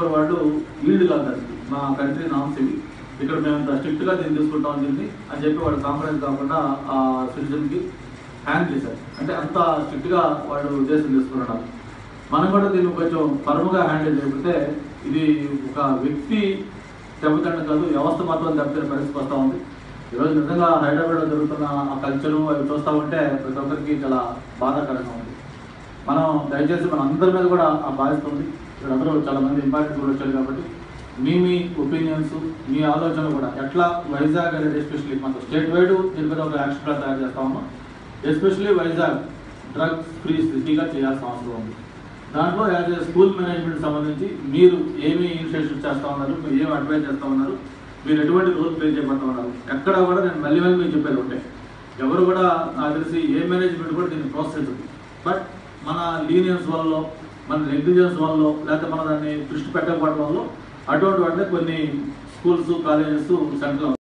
four వాళ్ళు yield కాదు దానికి మా కంట్రీ నామ్స్ ఇవి ఇక్కడ మేము ఇంత స్ట్రిక్ట్ గా దీన్ని తీసుకుంటాం దీన్ని అని చెప్పి వాళ్ళు కాంప్రమైజ్ కాకుండా ఆ సిటిజన్ కి హ్యాండ్ చేశారు అంటే అంత స్ట్రిక్ట్ గా వాళ్ళు ఉద్దేశం తీసుకున్నారు మనం కూడా దీన్ని కొంచెం ఫర్మ్గా హ్యాండిల్ చేయకపోతే ఇది ఒక వ్యక్తి దెబ్బతిండం కాదు వ్యవస్థ మాత్రం దెబ్బతిన పరిస్థితి వస్తూ ఉంది ఈరోజు నిజంగా హైదరాబాద్లో జరుగుతున్న ఆ కల్చరు అవి చూస్తూ ఉంటే ప్రతి ఒక్కరికి చాలా బాధాకరంగా ఉంది మనం దయచేసి మన అందరి మీద కూడా ఆ బాధ్యత ఉంది ఇక్కడ అందరూ చాలా మంది ఇంపార్టెంట్ కూడా వచ్చారు కాబట్టి మీ మీ ఒపీనియన్స్ మీ ఆలోచనలు కూడా ఎట్లా వైజాగ్ అనేది ఎస్పెషల్లీ మన స్టేట్ వైడ్ దీని మీద ఒక యాక్షన్ ప్లాన్ తయారు చేస్తా ఉన్నాం ఎస్పెషల్లీ వైజాగ్ డ్రగ్స్ ఫ్రీ సిటీగా చేయాల్సిన అవసరం ఉంది దాంట్లో యాజ్ ఏ స్కూల్ మేనేజ్మెంట్ సంబంధించి మీరు ఏమి ఇనిషియేటివ్ చేస్తా ఉన్నారు మీరు ఏమి అడ్వైజ్ చేస్తా ఉన్నారు మీరు ఎటువంటి రోల్ ప్లే చేయబడతా ఉన్నారు ఎక్కడ కూడా నేను మళ్ళీ మళ్ళీ మీకు చెప్పేది ఉంటే ఎవరు కూడా నాకు తెలిసి ఏ మేనేజ్మెంట్ కూడా దీన్ని ప్రోత్సహించదు బట్ మన లీనియన్స్ వల్ల మన నెగ్లిజెన్స్ వల్ల లేకపోతే మన దాన్ని దృష్టి పెట్టకపోవడం వల్ల అటువంటి వాటిని కొన్ని స్కూల్స్ కాలేజెస్ సెంటర్